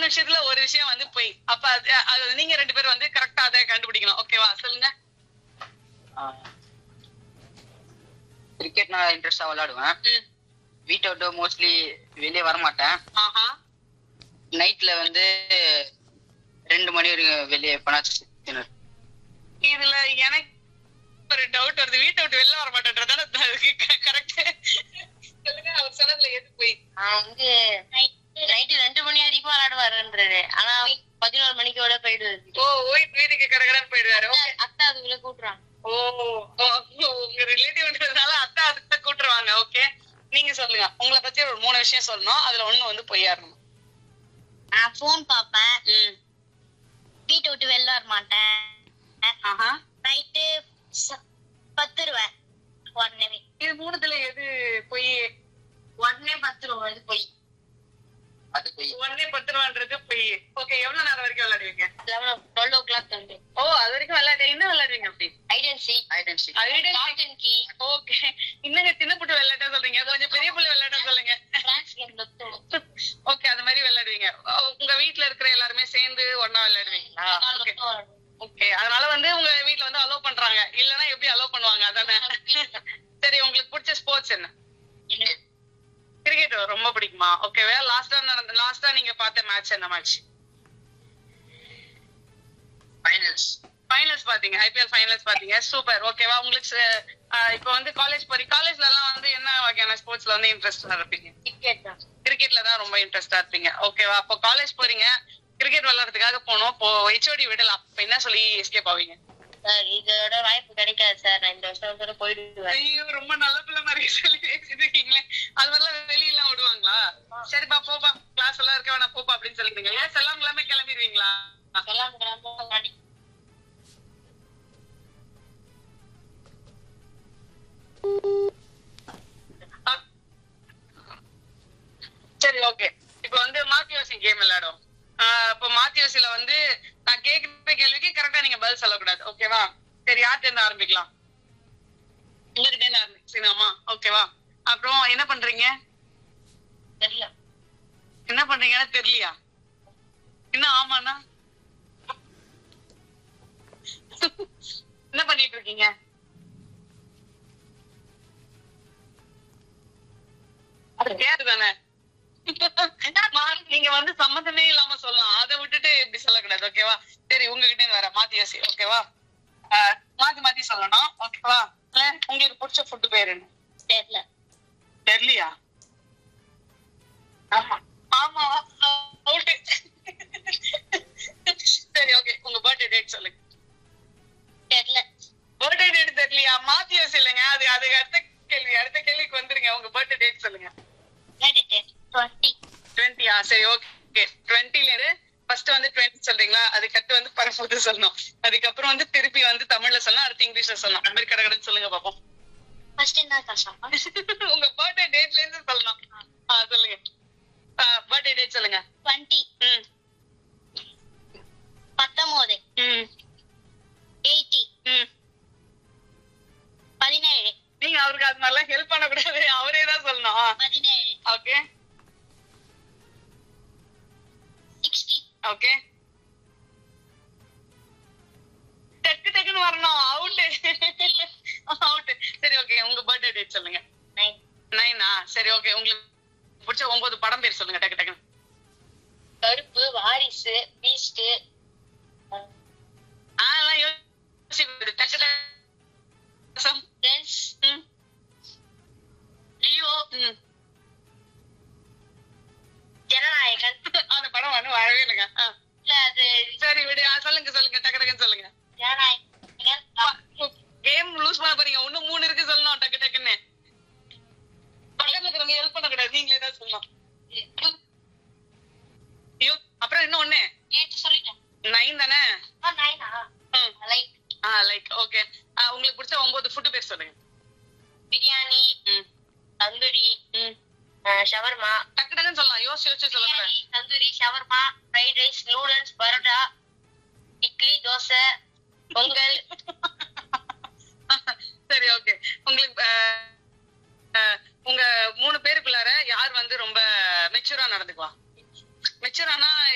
விஷயத்துல ஒரு விஷயம் வந்து பொய் அப்ப அது அது நீங்க ரெண்டு பேரும் வந்து கரெக்டா அதை கண்டுபிடிக்கணும் ஓகேவா சொல்லுங்க கிரிக்கெட் நான் இன்ட்ரெஸ்டா விளையாடுவேன் ம். வீட்டை விட்டு மோஸ்ட்லி வெளியே வர மாட்டேன் ஆஹா நைட்ல வந்து ரெண்டு மணி வரைக்கும் வெளியே எப்பனாச்சும் சுத்தினு இதுல எனக்கு ஒரு டவுட் வருது வீட்டை விட்டு வெளில வர மாட்டேன்றதான கரெக்ட் சொல்லுங்க அவர் சொன்னதுல எது போய் நான் வந்து நைட்டு ரெண்டு மணி வரைக்கும் விளையாடுவாருன்றாரு ஆனா பதினோரு மணிக்கோட போயிடுவாரு ஓ ஓய் வீட்டுக்கு கடகடன்னு போயிடுவாரு Okay. அத்தா அதுக்குள்ள கூட்டுறாங்க ஓ ஓ, உங்க ரிலேட்டிவ்ன்றதுனால அத்தா அதுக்கு கூட்டுருவாங்க ஓகே நீங்க சொல்லுங்க உங்களை பத்தி ஒரு மூணு விஷயம் சொல்லணும் அதுல ஒண்ணு வந்து பொய்யா இருக்கணும் நான் போன் பாப்பேன் ம். வீட்டை விட்டு வெளில வர மாட்டேன் ஆஹா நைட்டு பத்துருவேன் உடனே இது மூணுத்துல எது பொய் உடனே பத்துருவோம் இது போய் அது போய் உடனே பத்து ரூபான்றது பொய் ஓகே எவ்வளவு நேரம் வரைக்கும் விளையாடுவீங்க லெவன் டுவெல் ஓ கிளாக் வந்து ஓ அது வரைக்கும் விளையாடு என்ன விளையாடுவீங்க அப்படி ஐடன் சி ஐடென்டி காட்டன் கீ ஓகே இன்னும் சின்ன புட்டு விளையாட்டா சொல்றீங்க கொஞ்சம் பெரிய புள்ளி விளையாட்டா சொல்லுங்க பிரான்ஸ் கேம் லொத்தோ ஓகே அது மாதிரி விளையாடுவீங்க ஓ, உங்க வீட்ல இருக்கிற எல்லாருமே சேர்ந்து ஒண்ணா விளையாடுவீங்களா ஓகே ஓகே அதனால வந்து உங்க வீட்ல வந்து அலோவ் பண்றாங்க இல்லனா எப்படி அலோவ் பண்ணுவாங்க அதானே சரி உங்களுக்கு பிடிச்ச ஸ்போர்ட்ஸ் என்ன கிரிக்கெட் ரொம்ப பிடிக்குமா ஓகேவா லாஸ்டா நடந்த லாஸ்டா நீங்க பார்த்த மேட்ச் என்ன மேட்ச் ஃபைனல்ஸ் ஃபைனல்ஸ் பாத்தீங்க ஐபிஎல் ஃபைனல்ஸ் பாத்தீங்க சூப்பர் ஓகேவா உங்களுக்கு அஹ், இப்போ வந்து காலேஜ் போறீங்க காலேஜ்ல எல்லாம் வந்து என்ன வகையான ஸ்போர்ட்ஸ்ல வந்து இன்ட்ரெஸ்டா இருப்பீங்க கிரிக்கெட் தான் கிரிக்கெட்ல தான் ரொம்ப இன்ட்ரெஸ்டா இருப்பீங்க ஓகேவா அப்போ காலேஜ் போறீங்க கிரிக்கெட் விளையாடுறதுக்காக போனோம் இப்போ ஹெச்ஓடி விடலாம் அப்ப என்ன சொல்லி எஸ்கேப் ஆவீங்க சார் இதோட வாய்ப்பு கிடைக்காது சார் நான் இந்த வருஷம் கூட போயிடுவேன் ஐயோ ரொம்ப நல்ல பிள்ளை மாதிரி சொல்லி இருக்கீங்களே அது மாதிரிலாம் வெளியெல்லாம் விடுவாங்களா சரிப்பா போப்பா கிளாஸ் எல்லாம் இருக்க வேணாம் போப்பா அப்படின்னு சொல்லிருந்தீங்க ஏன் செல்லாம் கிளம்பி கிளம்பிடுவீங்களா எல்லாம் கிளம்ப விளையாடி சரி ஓகே இப்போ வந்து மாத்தியோசி கேம் விளையாடும் ஆஹ் இப்போ மாத்தியோசில வந்து நான் கேக்குற கேள்விக்கு கரெக்டா நீங்க பதில் சொல்லக்கூடாது ஓகேவா சரி யார்கிட்ட இருந்து ஆரம்பிக்கலாம் உங்ககிட்ட இருந்து ஆரம்பிச்சுனாமா ஓகேவா அப்புறம் என்ன பண்றீங்க தெரியல என்ன பண்றீங்கன்னு தெரியலையா என்ன ஆமாண்ணா என்ன பண்ணிட்டு இருக்கீங்க அது பேரு தானே மா, நீங்க வந்து சம்மந்தமே இல்லாம சொல்லலாம் அதை விட்டுட்டு இப்படி சொல்லக்கூடாது ஓகேவா சரி உங்ககிட்ட இருந்து வர மாத்தி யோசி ஓகேவா ஆஹ், மாத்தி மாத்தி சொல்லணும் ஓகேவா இல்ல, உங்களுக்கு பிடிச்ச ஃபுட் பேரு என்ன தெரியல தெரியலையா ஆமா ஆமா அவுட் சரி ஓகே உங்க பர்த்டே டேட் சொல்லுங்க தெரியல பர்த்டே டேட் தெரியலையா மாத்தி யோசில்லைங்க அது அதுக்கு அடுத்த கேள்வி அடுத்த கேள்விக்கு வந்துருங்க உங்க பர்த்டே டேட் சொல்லுங்க டுவெண்ட்டி டுவெண்ட்டியா சரி ஓகே டுவெண்ட்டில இருந்து ஃபர்ஸ்ட் வந்து டுவெண்ட்டி சொல்றீங்களா அதுக்கடுத்து வந்து பரம்போது சொல்லணும் அதுக்கப்புறம் வந்து திருப்பி வந்து தமிழ்ல சொல்லணும் அடுத்து இங்கிலீஷ்ல சொல்லணும் அந்த மாதிரி கடகடன்னு சொல்லுங்க பாப்போம் ஃபர்ஸ்ட் என்ன கஷ்டம் உங்க பர்த்டே டேட்ல இருந்து சொல்லணும் ஆ சொல்லுங்க பர்த்டே டேட் சொல்லுங்க டுவெண்ட்டி ம் பத்தொன்பது ம் எயிட்டி ம் பதினேழு நீங்க அவருக்கு அது மாதிரிலாம் ஹெல்ப் பண்ணக்கூடாது அவரே தான் சொல்லணும் பதினேழு ஓகே சிக்ஸ்டி ஓகே டக்கு டக்குன்னு வரணும் அவுட் அவுட் சரி ஓகே உங்க பர்த்டே டேட் சொல்லுங்க நைன் நைனா சரி ஓகே உங்களுக்கு பிடிச்ச ஒன்பது படம் பேர் சொல்லுங்க டக்கு டக்குன்னு கருப்பு வாரிசு பீஸ்ட் ஆ எல்லாம் யோசிக்க டக்கு டக்கு ஃப்ரெண்ட்ஸ் ம், லியோ ம். ஜனநாயகன் அந்த படம் வந்து வரவே இல்லைங்க ஆ, இல்ல அது சரி விடு ஆ, சொல்லுங்க சொல்லுங்க டக்கு டக்குன்னு சொல்லுங்க ஜனநாயகன் கேம் லூஸ் பண்ண போறீங்க இன்னும் மூணு இருக்கு சொல்லணும் டக்கு டக்குன்னு பக்கத்துல இருக்கிறவங்க ஹெல்ப் பண்ணக்கூடாது நீங்களே தான் சொல்லணும் ஐயோ அப்புறம் இன்னும் ஒண்ணு எயிட் சொல்லிட்டேன் நைன் தானே நைனா ம். லைக் ஆ லைக் ஓகே உங்களுக்கு பிடிச்ச ஒன்பது ஃபுட் பேர் சொல்லுங்க பிரியாணி ம் தந்தூரி ம் ஷவர்மா டக்கு டக்குன்னு சொல்லலாம் யோசிச்சு யோசிச்சு சொல்லக்கூடாது biryani tandoori shawarma fried rice noodles parotta idli dosa Pongal சரி ஓகே உங்களுக்கு அஹ், அஹ், உங்க மூணு பேருக்குள்ளார யார் வந்து ரொம்ப மெச்சூரா நடந்துக்குவா மெச்சூரானா